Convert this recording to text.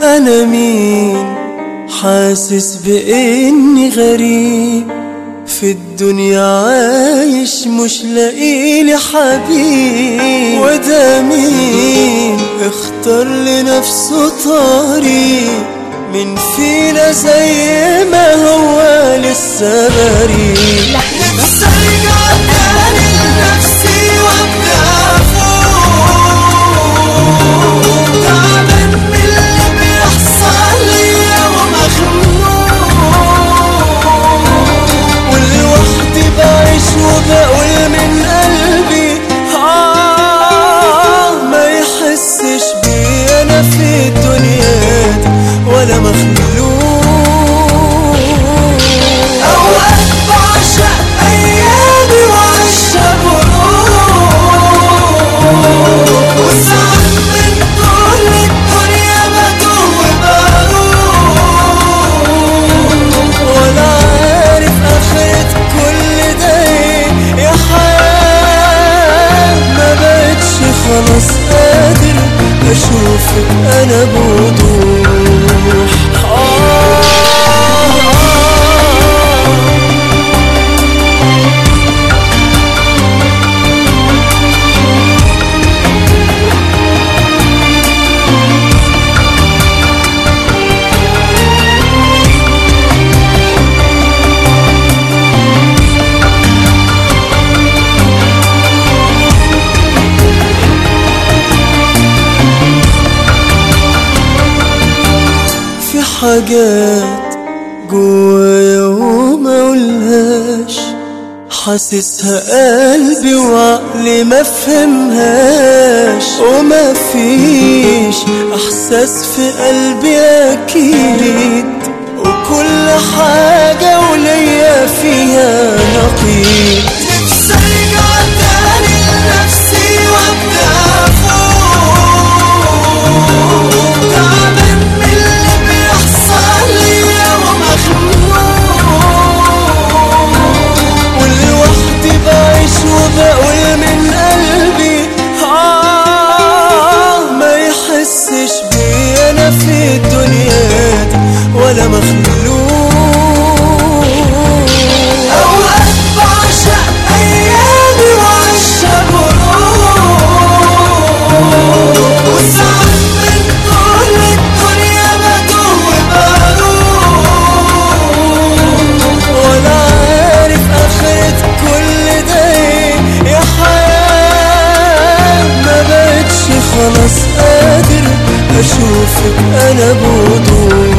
أنا مين حاسس بإني غريب في الدنيا عايش مش لاقيلي حبيب وده مين اختار لنفسه طريق من فينا زي ما هو لسه بريء نفسي ارجع تاني لنفسي وابدا فوق تعبان من اللي بيحصل ليا ومخنوق ولوحدي بعيش وبقول من قلبي آه ما يحسش بي أنا في الدنيا دي ولا مخلوق اوقات بعشق ايامي وعشق وساعات من طول الدنيا بتوه بروح ولا عارف آخرة كل ده إيه يا حياة ما بقتش خلاص قادر أشوفك أنا بوضوح آه في حاجات جوايا وما اقولهاش حاسسها قلبي وعقلي ما فهمهاش وما فيش احساس في قلبي اكيد وكل حاجة وليا فيها نقيض نفسي ارجع تاني لنفسي وابدا فوق تعبان من اللي بيحصل ليا ومخنوق ولوحدي بعيش وبقول من قلبي آه ما يحسش بي أنا في الدنيا دي ولا مخلوق اوقات بعشق ايامي وعشق وساعات من طول الدنيا بتوه بروح ولا عارف آخرة كل ده إيه يا حياة ما بقتش خلاص قادر أشوفك أنا بوضوح